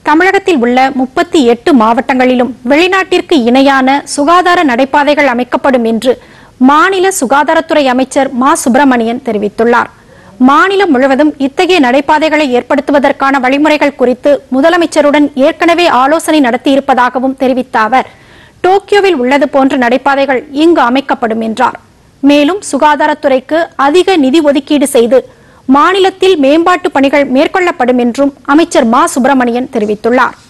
தமிழகத்தில் உள்ள முப்பத்தி எட்டு மாவட்டங்களிலும் வெளிநாட்டிற்கு இணையான சுகாதார நடைபாதைகள் அமைக்கப்படும் என்று மாநில சுகாதாரத்துறை அமைச்சர் மா சுப்பிரமணியன் தெரிவித்துள்ளார் மாநிலம் முழுவதும் இத்தகைய நடைபாதைகளை ஏற்படுத்துவதற்கான வழிமுறைகள் குறித்து முதலமைச்சருடன் ஏற்கனவே ஆலோசனை நடத்தியிருப்பதாகவும் தெரிவித்த அவர் டோக்கியோவில் உள்ளது போன்ற நடைபாதைகள் இங்கு அமைக்கப்படும் என்றார் மேலும் சுகாதாரத்துறைக்கு அதிக நிதி ஒதுக்கீடு செய்து மாநிலத்தில் மேம்பாட்டு பணிகள் மேற்கொள்ளப்படும் என்றும் அமைச்சர் மா சுப்பிரமணியன் தெரிவித்துள்ளார்